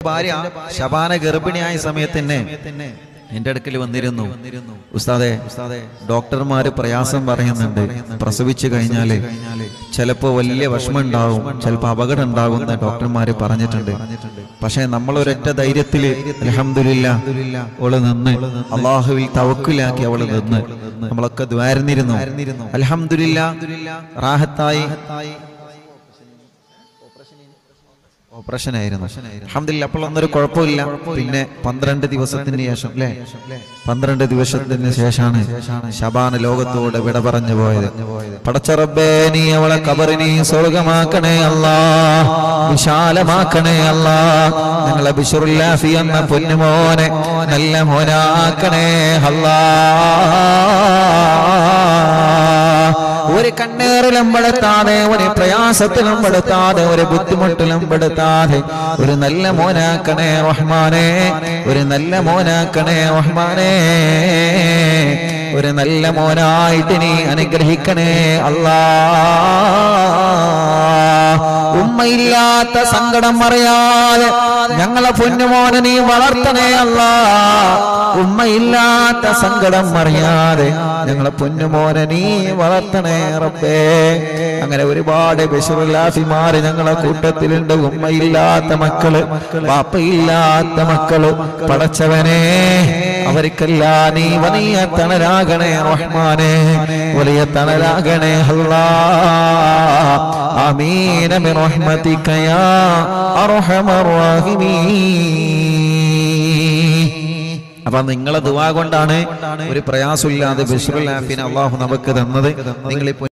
ഭാര്യ ശബാന ഗർഭിണിയായ സമയത്ത് തന്നെ എന്റെ അടുക്കൽ വന്നിരുന്നു ഉസ്താദെ ഡോക്ടർമാര് പ്രയാസം പറയുന്നുണ്ട് പ്രസവിച്ചു കഴിഞ്ഞാല് ചിലപ്പോ വലിയ വിഷമം ഉണ്ടാവും ചിലപ്പോ അപകടം ഉണ്ടാകും എന്ന് ഡോക്ടർമാര് പറഞ്ഞിട്ടുണ്ട് പക്ഷെ നമ്മൾ ഒരൊറ്റ ധൈര്യത്തില് അലഹമില്ല അവള് നിന്ന് അള്ളാഹുവിൽ തവക്കിലാക്കി അവള് നിന്ന് നമ്മളൊക്കെ ദ്വാരന്നിരുന്നു അലഹമില്ല റാഹത്തായി ഓപ്പറേഷൻ ആയിരുന്നു അഹമ്മദില്ല അപ്പോൾ ഒന്നൊരു കുഴപ്പമില്ല പിന്നെ പന്ത്രണ്ട് ദിവസത്തിന് ശേഷം അല്ലേ പന്ത്രണ്ട് ദിവസത്തിന് ശേഷമാണ് ശബാന ലോകത്തോട് വിട പറഞ്ഞു പോയത് പടച്ചറബേ നീ അവളെ കബറിനി സ്വർഗമാക്കണേ അല്ലാ വിശാലമാക്കണേ അല്ലാ ഞങ്ങളെ ബിഷുറുല്ലാഫി എന്ന പൊന്നുമോനെ നല്ല മോനാക്കണേ അല്ലാ ഒരു കണ്ണേറിലും പെടുത്താതെ ഒരു പ്രയാസത്തിലും പെടുത്താതെ ഒരു ബുദ്ധിമുട്ടിലും പെടുത്താതെ ഒരു നല്ല മോനാക്കണേ റഹ്മാനെ ഒരു നല്ല മോനാക്കണേ റഹ്മാനെ ഒരു നല്ല മോനായിട്ട് നീ അനുഗ്രഹിക്കണേ അല്ലാ ഉമ്മയില്ലാത്ത സങ്കടം അറിയാതെ ഞങ്ങളെ പൊന്നുമോനെ നീ വളർത്തണേ അല്ലാ ഉമ്മയില്ലാത്ത സങ്കടം അറിയാതെ ഞങ്ങളെ പൊന്നുമോനെ നീ വളർത്തണേ റബ്ബേ അങ്ങനെ ഒരുപാട് ബഷറുല്ലാഫിമാര് ഞങ്ങളെ കൂട്ടത്തിലുണ്ട് ഉമ്മയില്ലാത്ത മക്കള് വാപ്പയില്ലാത്ത മക്കള് പടച്ചവനെ അവർക്കെല്ലാം നീ വലിയ തണലാകണേ റഹ്മാനെ വലിയ തണലാകണേ അല്ലാ ആമീന ബിറഹ്മതിക യാ അർഹമർ റഹീമീൻ അപ്പൊ നിങ്ങളെ ദുവാ കൊണ്ടാണ് ഒരു പ്രയാസമില്ലാതെ ബഷറുൽ ആഫിനെ അള്ളാഹു നമുക്ക് തന്നത് നിങ്ങളിപ്പോ